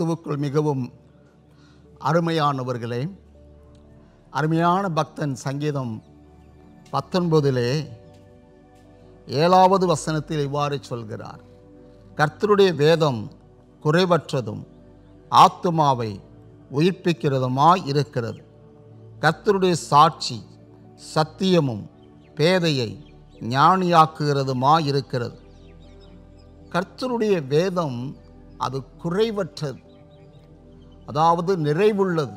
கிறிஸ்துவுக்குள் மிகவும் அருமையானவர்களே அருமையான பக்தன் சங்கீதம் பத்தொன்பதிலே ஏழாவது வசனத்தில் இவ்வாறு சொல்கிறார் கர்த்தருடைய வேதம் குறைவற்றதும் ஆத்துமாவை உயிர்ப்பிக்கிறதுமாய் இருக்கிறது கர்த்தருடைய சாட்சி சத்தியமும் பேதையை ஞானியாக்குகிறதுமாய் இருக்கிறது கர்த்தருடைய வேதம் அது குறைவற்றது அதாவது நிறைவுள்ளது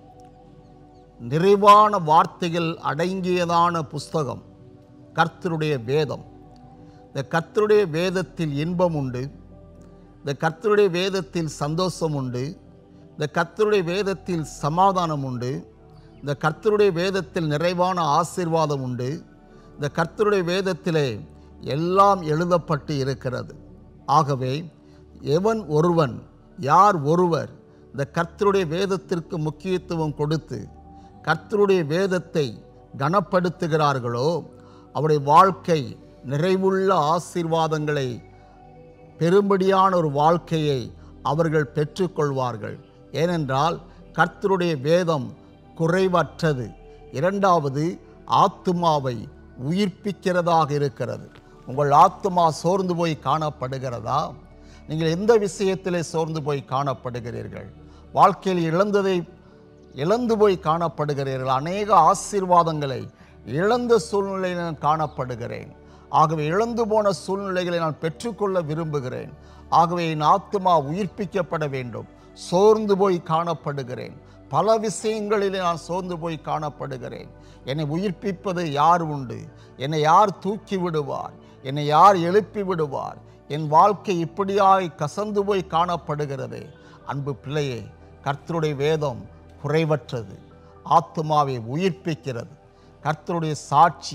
நிறைவான வார்த்தைகள் அடங்கியதான புஸ்தகம் கர்த்தருடைய வேதம் இந்த கர்த்தருடைய வேதத்தில் இன்பம் உண்டு இந்த கர்த்தருடைய வேதத்தில் சந்தோஷம் உண்டு இந்த கர்த்தருடைய வேதத்தில் சமாதானம் உண்டு இந்த கர்த்தருடைய வேதத்தில் நிறைவான ஆசீர்வாதம் உண்டு இந்த கர்த்தருடைய வேதத்திலே எல்லாம் எழுதப்பட்டு இருக்கிறது ஆகவே எவன் ஒருவன் யார் ஒருவர் இந்த கர்த்தருடைய வேதத்திற்கு முக்கியத்துவம் கொடுத்து கர்த்தருடைய வேதத்தை கனப்படுத்துகிறார்களோ அவருடைய வாழ்க்கை நிறைவுள்ள ஆசீர்வாதங்களை பெரும்படியான ஒரு வாழ்க்கையை அவர்கள் பெற்றுக்கொள்வார்கள் ஏனென்றால் கர்த்தருடைய வேதம் குறைவற்றது இரண்டாவது ஆத்துமாவை உயிர்ப்பிக்கிறதாக இருக்கிறது உங்கள் ஆத்துமா சோர்ந்து போய் காணப்படுகிறதா நீங்கள் எந்த விஷயத்திலே சோர்ந்து போய் காணப்படுகிறீர்கள் வாழ்க்கையில் இழந்ததை இழந்து போய் காணப்படுகிறீர்கள் அநேக ஆசீர்வாதங்களை இழந்த சூழ்நிலையில் நான் காணப்படுகிறேன் ஆகவே இழந்து போன சூழ்நிலைகளை நான் பெற்றுக்கொள்ள விரும்புகிறேன் ஆகவே என் ஆத்துமா உயிர்ப்பிக்கப்பட வேண்டும் சோர்ந்து போய் காணப்படுகிறேன் பல விஷயங்களிலே நான் சோர்ந்து போய் காணப்படுகிறேன் என்னை உயிர்ப்பிப்பது யார் உண்டு என்னை யார் தூக்கி விடுவார் என்னை யார் எழுப்பி விடுவார் என் வாழ்க்கை இப்படியாய் கசந்து போய் காணப்படுகிறதே அன்பு பிள்ளையே கர்த்தருடைய வேதம் குறைவற்றது ஆத்துமாவை உயிர்ப்பிக்கிறது கர்த்தருடைய சாட்சி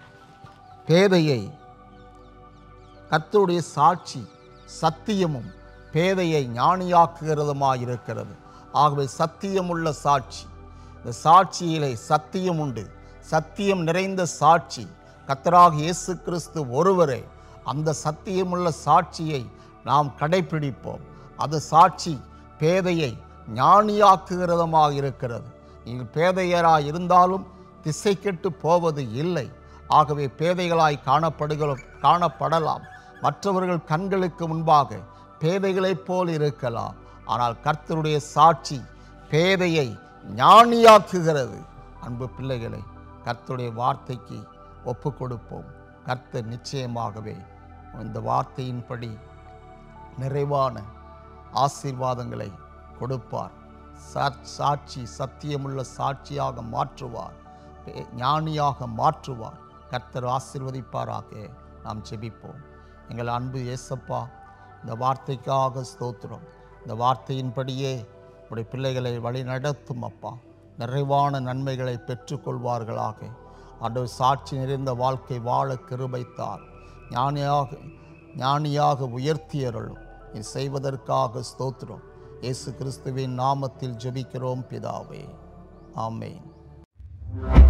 பேதையை கர்த்தருடைய சாட்சி சத்தியமும் பேதையை ஞானியாக்குகிறதுமாய் இருக்கிறது ஆகவே சத்தியமுள்ள சாட்சி இந்த சாட்சியிலே சத்தியம் உண்டு சத்தியம் நிறைந்த சாட்சி கத்தராக இயேசு கிறிஸ்து ஒருவரே அந்த சத்தியமுள்ள சாட்சியை நாம் கடைபிடிப்போம் அது சாட்சி பேதையை ஞானியாக்குகிறதுமாக இருக்கிறது நீங்கள் பேதையராய் இருந்தாலும் திசை கெட்டு போவது இல்லை ஆகவே பேதைகளாய் காணப்படுகிற காணப்படலாம் மற்றவர்கள் கண்களுக்கு முன்பாக பேதைகளைப் போல் இருக்கலாம் ஆனால் கர்த்தருடைய சாட்சி பேதையை ஞானியாக்குகிறது அன்பு பிள்ளைகளை கர்த்தருடைய வார்த்தைக்கு ஒப்பு கொடுப்போம் கர்த்தர் நிச்சயமாகவே இந்த வார்த்தையின்படி நிறைவான ஆசீர்வாதங்களை கொடுப்பார் சா- சாட்சி சத்தியமுள்ள சாட்சியாக மாற்றுவார் பே- ஞானியாக மாற்றுவார் கர்த்தர் ஆசீர்வதிப்பாராக நாம் ஜெபிப்போம் எங்கள் அன்பு இயேசப்பா இந்த வார்த்தைக்காக ஸ்தோத்திரம் இந்த வார்த்தையின்படியே உடைய பிள்ளைகளை வழி நடத்தும் அப்பா நிறைவான நன்மைகளை பெற்றுக்கொள்வார்களாக ஆண்டவர் சாட்சி நிறைந்த வாழ்க்கை வாழ கிருபைத்தார் ஞானியாக ஞானியாக உயர்த்தியருளும் நீ செய்வதற்காக ஸ்தோத்திரம் இயேசு கிறிஸ்துவின் நாமத்தில் ஜெபிக்கிறோம் பிதாவே ஆமென்